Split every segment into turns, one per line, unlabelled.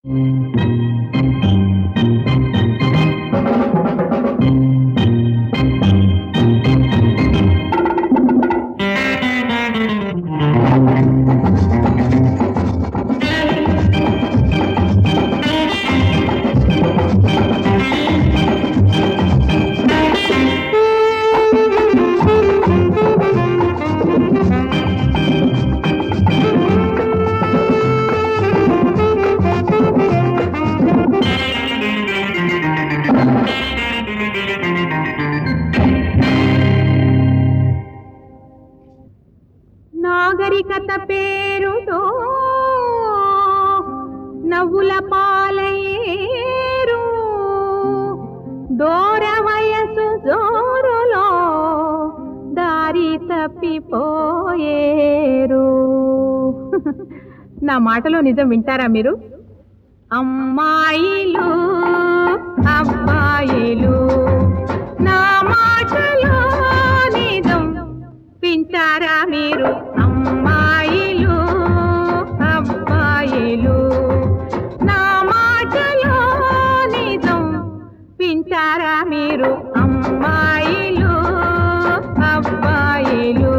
నాగరికత పేరుతో నవ్వుల పాలయ్యేరు దూర వయసు జోరులో దారి తప్పిపోయేరు నా మాటలో నిజం వింటారా మీరు అమ్మాయిలు అబ్బాయిలు నా మాటలో నిజం వింటారా మీరు అమ్మాయిలు అబ్బాయిలు నా మాటలో నిజం వింటారా మీరు అమ్మాయిలు అబ్బాయిలు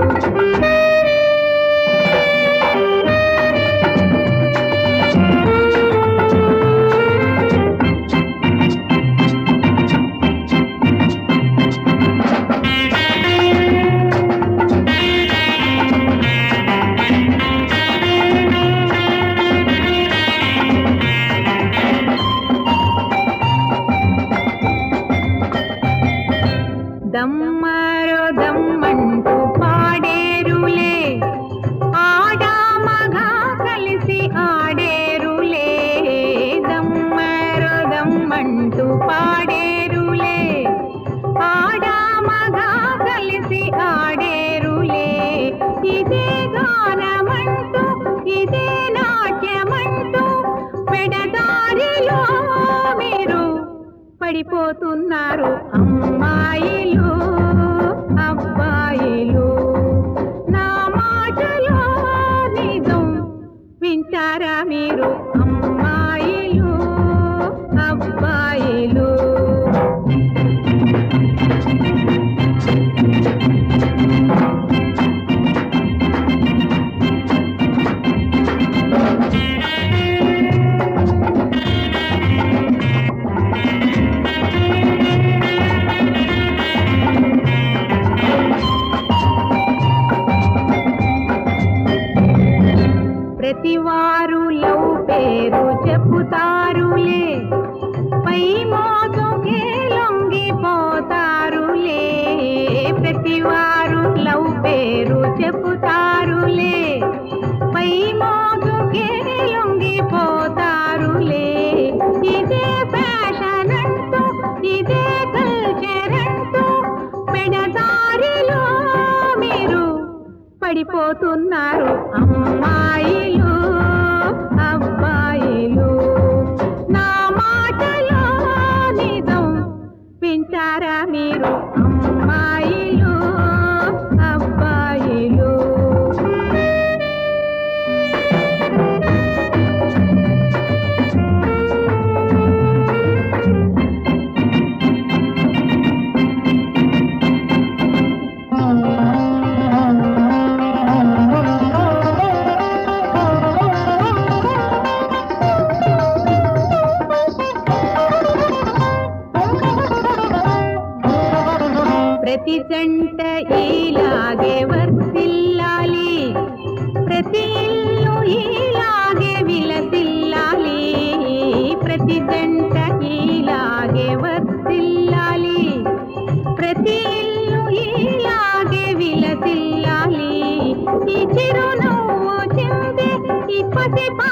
దమ్మరో దమ్మంటూ పాడేరులే ఆడా మగ కలిసి ఆడేరులే దమ్మరో దమ్మంటూ పాడేరులే ఆడా మగ కలిసి ఆడేరులే ఇదే గానమంటూ ఇదే నాట్యమంటూ పెడదారిలో మీరు పడిపోతున్నారు అమ్మాయిలు అబ్బాయిలు నా మాటలో నిజం వింటారా మీరు అమ్మాయిలు అబ్బాయిలు ప్రతివారు లవ్ పేరు చెప్పుతారులే పై మోసుకే లొంగిపోతారులే ప్రతివారు లవ్ పేరు చెప్పుతారులే పై మోసుకే లొంగిపోతారులే ఇదే ఫ్యాషన్ అంటూ ఇదే కల్చర్ అంటూ పెడదారిలో మీరు పడిపోతున్నారు అమ్మాయిలు అబ్బాయిలు నా మాటలో నిజం వింటారా మీరు అమ్మాయిలు అబ్బాయిలు ప్రతి జంట ఇలాగే వర్తిల్లాలి ప్రతి ఇల్లు ఇలాగే విలసిల్లాలి ప్రతి జంట ఇలాగే వర్తిల్లాలి ప్రతి ఇల్లు ఇలాగే విలసిల్లాలి ఈ చిరునవ్వు చిందే ఈ పసి